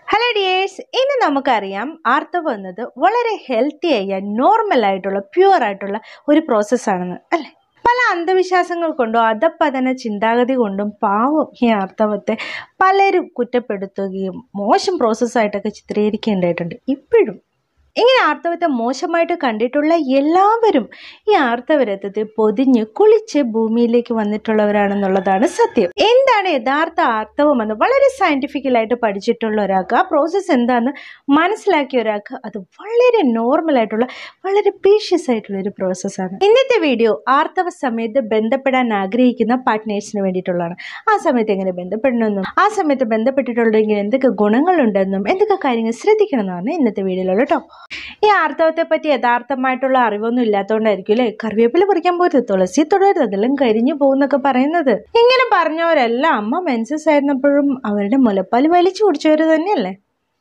hello dears ഇനി നമുക്കറിയാം ആർത്തവം എന്നത് വളരെ ഹെൽത്തി ആയ നോർമൽ ആയിട്ടുള്ള പ്യുവർ ആയിട്ടുള്ള ഒരു പ്രോസസ്സാണെന്ന് അല്ലേ പല അന്ധവിശ്വാസങ്ങൾ കൊണ്ടോ അധപ്പതന ചിന്താഗതി കൊണ്ടും പാവം ഈ ആർത്തവത്തെ പലരും കുറ്റപ്പെടുത്തുകയും മോശം പ്രോസസ്സായിട്ടൊക്കെ ചിത്രീകരിക്കേണ്ടതായിട്ടുണ്ട് ഇപ്പോഴും ഇങ്ങനെ ആർത്തവത്തെ മോശമായിട്ട് കണ്ടിട്ടുള്ള എല്ലാവരും ഈ ആർത്തവരത്തത്തെ പൊതിഞ്ഞ് കുളിച്ച് ഭൂമിയിലേക്ക് വന്നിട്ടുള്ളവരാണെന്നുള്ളതാണ് സത്യം എന്താണ് യഥാർത്ഥ ആർത്തവം എന്ന് വളരെ സയന്റിഫിക്കലായിട്ട് പഠിച്ചിട്ടുള്ള ഒരാൾക്ക് ആ പ്രോസസ്സ് എന്താണെന്ന് മനസ്സിലാക്കിയ ഒരാൾക്ക് അത് വളരെ നോർമൽ ആയിട്ടുള്ള വളരെ പീഷ്യസ് ആയിട്ടുള്ള ഒരു പ്രോസസ്സാണ് ഇന്നത്തെ വീഡിയോ ആർത്തവ സമയത്ത് ബന്ധപ്പെടാൻ ആഗ്രഹിക്കുന്ന പാർട്ട്നേഴ്സിന് വേണ്ടിയിട്ടുള്ളതാണ് ആ സമയത്ത് എങ്ങനെ ബന്ധപ്പെടണമെന്നും ആ സമയത്ത് ബന്ധപ്പെട്ടിട്ടുണ്ടെങ്കിൽ എന്തൊക്കെ ഗുണങ്ങളുണ്ടെന്നും എന്തൊക്കെ കാര്യങ്ങൾ ശ്രദ്ധിക്കണമെന്നാണ് ഇന്നത്തെ വീഡിയോയിലുള്ള കേട്ടോ ഈ ആർത്തവത്തെ പറ്റി യഥാർത്ഥമായിട്ടുള്ള അറിവൊന്നും ഇല്ലാത്തതുകൊണ്ടായിരിക്കും അല്ലേ കറിവേപ്പില പറിക്കാൻ പോരുത് തുളസി തുടരുത് അതെല്ലാം കരിഞ്ഞു പോകുന്നൊക്കെ പറയുന്നത് ഇങ്ങനെ പറഞ്ഞവരെല്ലാം അമ്മ മെൻസസ് ആയിരുന്നപ്പോഴും അവരുടെ മുലപ്പാൽ വലിച്ചു കുടിച്ചവർ തന്നെയല്ലേ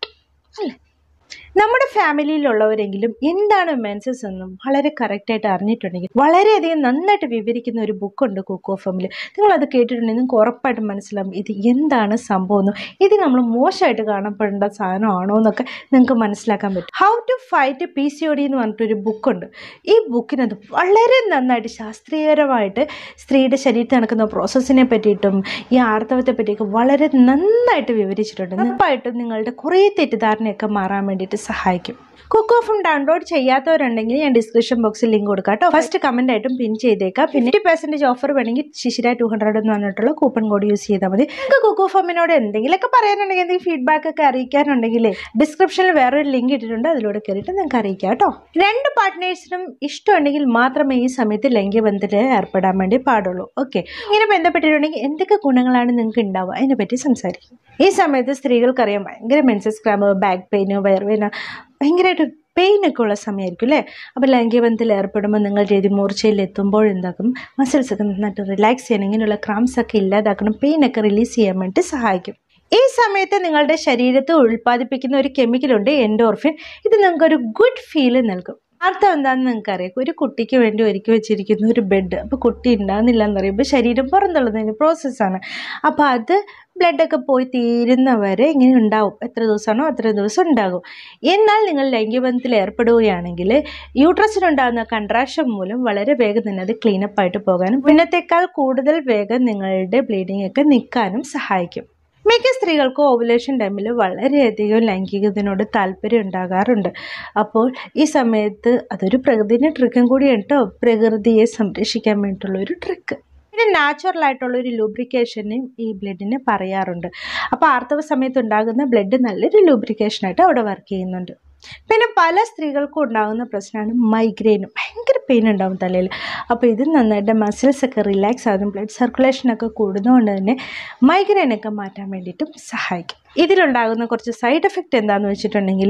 അല്ലേ നമ്മുടെ ഫാമിലിയിലുള്ളവരെങ്കിലും എന്താണ് മെൻസസ് എന്നും വളരെ കറക്റ്റായിട്ട് അറിഞ്ഞിട്ടുണ്ടെങ്കിൽ വളരെയധികം നന്നായിട്ട് വിവരിക്കുന്ന ഒരു ബുക്കുണ്ട് കുക്കോ ഫാമിൽ നിങ്ങൾ അത് കേട്ടിട്ടുണ്ടെങ്കിൽ നിങ്ങൾക്ക് ഉറപ്പായിട്ടും മനസ്സിലാവും ഇത് എന്താണ് സംഭവം എന്നും ഇത് നമ്മൾ മോശമായിട്ട് കാണപ്പെടേണ്ട സാധനമാണോ എന്നൊക്കെ നിങ്ങൾക്ക് മനസ്സിലാക്കാൻ പറ്റും how to fight P C O D എന്ന് പറഞ്ഞിട്ടൊരു ബുക്കുണ്ട് ഈ ബുക്കിനകത്ത് വളരെ നന്നായിട്ട് ശാസ്ത്രീയപരമായിട്ട് സ്ത്രീയുടെ ശരീരത്തിൽ നടക്കുന്ന പ്രോസസ്സിനെ പറ്റിയിട്ടും ഈ ആർത്തവത്തെ പറ്റിയൊക്കെ വളരെ നന്നായിട്ട് വിവരിച്ചിട്ടുണ്ട് ഉറപ്പായിട്ടും നിങ്ങളുടെ കുറേ തെറ്റിദ്ധാരണയൊക്കെ മാറാൻ വേണ്ടിയിട്ട് സഹായിക്കും കുക്ക് ഓഫും ഡൗൺലോഡ് ചെയ്യാത്തവരുണ്ടെങ്കിൽ ഞാൻ ഡിസ്ക്രിപ്ഷൻ ബോക്സിൽ ലിങ്ക് കൊടുക്കാം കേട്ടോ ഫസ്റ്റ് കമന്റ് ആയിട്ടും പിൻ ചെയ്തേക്കാം പിന്നെ ഫിഫ്റ്റി പെർസെന്റേജ് ഓഫർ വേണമെങ്കിൽ ശിശിര ടു ഹൺഡ്രഡ് എന്ന് പറഞ്ഞിട്ടുള്ള കൂപ്പൺ കോഡ് യൂസ് ചെയ്താൽ മതി നിങ്ങൾക്ക് കുക്ക് ഓഫ് അമ്മിനോട് എന്തെങ്കിലുമൊക്കെ പറയാനുണ്ടെങ്കിൽ എന്തെങ്കിലും ഫീഡ്ബാക്ക് ഒക്കെ അറിയിക്കാനുണ്ടെങ്കിൽ ഡിസ്ക്രിപ്ഷനിൽ വേറൊരു ലിങ്ക് ഇട്ടിട്ടുണ്ട് അതിലൂടെ കയറിയിട്ട് നിങ്ങൾക്ക് അറിയിക്കാം കേട്ടോ രണ്ട് പാർട്ട്നേഴ്സിനും ഇഷ്ടമുണ്ടെങ്കിൽ മാത്രമേ ഈ സമയത്ത് ലൈംഗികബന്ധത്തിൽ ഏർപ്പെടാൻ വേണ്ടി പാടുള്ളൂ ഓക്കെ ഇങ്ങനെ ബന്ധപ്പെട്ടിട്ടുണ്ടെങ്കിൽ എന്തൊക്കെ ഗുണങ്ങളാണ് നിങ്ങൾക്ക് ഉണ്ടാവുക അതിനെപ്പറ്റി സംസാരിക്കും ഈ സമയത്ത് സ്ത്രീകൾക്കറിയാം ഭയങ്കര മെൻസസ് ക്രാമ്പ് ബാക്ക് പെയിന് വയറുവേന ഭയങ്കരമായിട്ട് പെയിൻ ഒക്കെ ഉള്ള സമയമായിരിക്കും അല്ലേ അപ്പോൾ ലൈംഗികബന്ധത്തിൽ ഏർപ്പെടുമ്പോൾ നിങ്ങൾ രതിമൂർച്ചയിൽ എത്തുമ്പോൾ എന്താക്കും മസിൽസ് ഒക്കെ നന്നായിട്ട് റിലാക്സ് ചെയ്യണം ഇങ്ങനെയുള്ള ക്രാംസ് ഒക്കെ ഇല്ലാതാക്കണം പെയിൻ ഒക്കെ റിലീസ് ചെയ്യാൻ വേണ്ടി സഹായിക്കും ഈ സമയത്ത് നിങ്ങളുടെ ശരീരത്തിൽ ഉൽപ്പാദിപ്പിക്കുന്ന ഒരു കെമിക്കലുണ്ട് എൻഡോർഫിൻ ഇത് നിങ്ങൾക്കൊരു ഗുഡ് ഫീല് നൽകും അർത്ഥം എന്താണെന്ന് നിങ്ങൾക്ക് അറിയാം ഒരു കുട്ടിക്ക് വേണ്ടി ഒരുക്കി വെച്ചിരിക്കുന്ന ഒരു ബെഡ് അപ്പോൾ കുട്ടി ഉണ്ടാകുന്നില്ല എന്ന് പറയുമ്പോൾ ശരീരം പുറന്തള്ളുന്നതിന് പ്രോസസ്സാണ് അപ്പോൾ അത് ബ്ലഡൊക്കെ പോയി തീരുന്നവരെ ഇങ്ങനെ ഉണ്ടാവും എത്ര ദിവസമാണോ അത്ര ദിവസം ഉണ്ടാകും എന്നാൽ നിങ്ങൾ ലൈംഗികബന്ധത്തിൽ ഏർപ്പെടുകയാണെങ്കിൽ യൂട്രസിനുണ്ടാകുന്ന കൺട്രാക്ഷൻ മൂലം വളരെ വേഗം തന്നെ അത് ക്ലീനപ്പ് ആയിട്ട് പോകാനും പിന്നത്തേക്കാൾ കൂടുതൽ വേഗം നിങ്ങളുടെ ബ്ലീഡിംഗ് ഒക്കെ നിൽക്കാനും സഹായിക്കും മിക്ക സ്ത്രീകൾക്കും ഓവുലേഷൻ ടൈമിൽ വളരെയധികം ലൈംഗികതയോട് താല്പര്യം ഉണ്ടാകാറുണ്ട് അപ്പോൾ ഈ സമയത്ത് അതൊരു പ്രകൃതിൻ്റെ ട്രിക്കും കൂടിയാണ് കേട്ടോ പ്രകൃതിയെ സംരക്ഷിക്കാൻ വേണ്ടിയിട്ടുള്ള ഒരു ട്രിക്ക് പിന്നെ നാച്ചുറൽ ആയിട്ടുള്ള ഒരു ലൂബ്രിക്കേഷനും ഈ ബ്ലഡിന് പറയാറുണ്ട് അപ്പോൾ ആർത്തവ സമയത്ത് ഉണ്ടാകുന്ന ബ്ലഡ് നല്ലൊരു ലൂബ്രിക്കേഷനായിട്ട് അവിടെ വർക്ക് ചെയ്യുന്നുണ്ട് പിന്നെ പല സ്ത്രീകൾക്കും ഉണ്ടാകുന്ന പ്രശ്നമാണ് മൈഗ്രെയിനും ഭയങ്കര പെയിൻ ഉണ്ടാവും തലയിൽ അപ്പോൾ ഇത് നന്നായിട്ട് മസിൽസ് ഒക്കെ റിലാക്സ് ആകും ബ്ലഡ് സർക്കുലേഷനൊക്കെ കൂടുന്നതുകൊണ്ട് തന്നെ മൈഗ്രെയിനൊക്കെ മാറ്റാൻ വേണ്ടിയിട്ടും സഹായിക്കും ഇതിലുണ്ടാകുന്ന കുറച്ച് സൈഡ് എഫക്റ്റ് എന്താണെന്ന് വെച്ചിട്ടുണ്ടെങ്കിൽ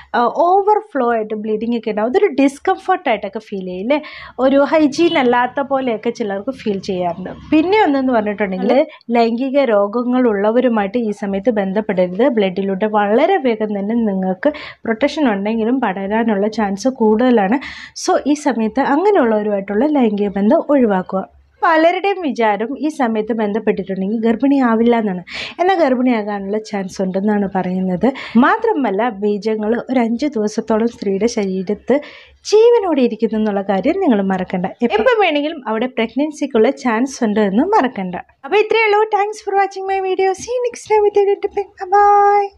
ഓവർ ഫ്ലോ ആയിട്ട് ബ്ലീഡിംഗ് ഒക്കെ ഉണ്ടാവും അതൊരു ഡിസ്കംഫർട്ടായിട്ടൊക്കെ ഫീൽ ചെയ്യില്ലേ ഒരു ഹൈജീൻ അല്ലാത്ത പോലെയൊക്കെ ചിലർക്ക് ഫീൽ ചെയ്യാറുണ്ട് പിന്നെ ഒന്നെന്ന് പറഞ്ഞിട്ടുണ്ടെങ്കിൽ ലൈംഗിക രോഗങ്ങളുള്ളവരുമായിട്ട് ഈ സമയത്ത് ബന്ധപ്പെടരുത് ബ്ലഡിലൂടെ വളരെ വേഗം തന്നെ നിങ്ങൾക്ക് പ്രൊട്ടക്ഷൻ ഉണ്ടെങ്കിലും പടരാനുള്ള ചാൻസ് കൂടുതലാണ് സോ ഈ സമയത്ത് അങ്ങനെയുള്ളവരുമായിട്ടുള്ള ലൈംഗിക ബന്ധം ഒഴിവാക്കുക പലരുടെയും വിചാരം ഈ സമയത്ത് ബന്ധപ്പെട്ടിട്ടുണ്ടെങ്കിൽ ഗർഭിണിയാവില്ല എന്നാണ് എന്നാൽ ഗർഭിണിയാകാനുള്ള ചാൻസ് ഉണ്ടെന്നാണ് പറയുന്നത് മാത്രമല്ല ബീജങ്ങൾ ഒരു അഞ്ച് ദിവസത്തോളം സ്ത്രീയുടെ ശരീരത്ത് ജീവനോടെ ഇരിക്കുന്നു എന്നുള്ള കാര്യം നിങ്ങൾ മറക്കണ്ട എപ്പോൾ വേണമെങ്കിലും അവിടെ പ്രഗ്നൻസിക്കുള്ള ചാൻസ് ഉണ്ട് എന്ന് മറക്കണ്ട അപ്പോൾ ഇത്രയേ ഉള്ളൂ thanks for watching my video see next time with by